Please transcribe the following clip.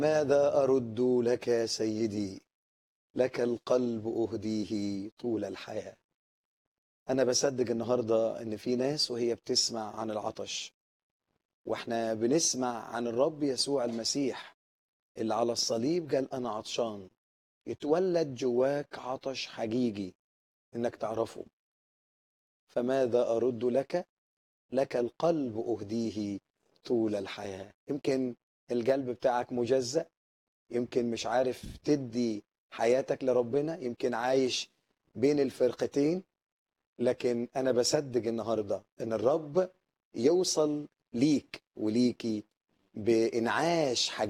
ماذا أرد لك يا سيدي لك القلب أهديه طول الحياة أنا بصدق النهاردة إن في ناس وهي بتسمع عن العطش وإحنا بنسمع عن الرب يسوع المسيح اللي على الصليب قال أنا عطشان يتولد جواك عطش حقيقي إنك تعرفه فماذا أرد لك لك القلب أهديه طول الحياة يمكن القلب بتاعك مجزأ يمكن مش عارف تدي حياتك لربنا يمكن عايش بين الفرقتين لكن أنا بصدق النهاردة إن الرب يوصل ليك وليكي بإنعاش حقيقي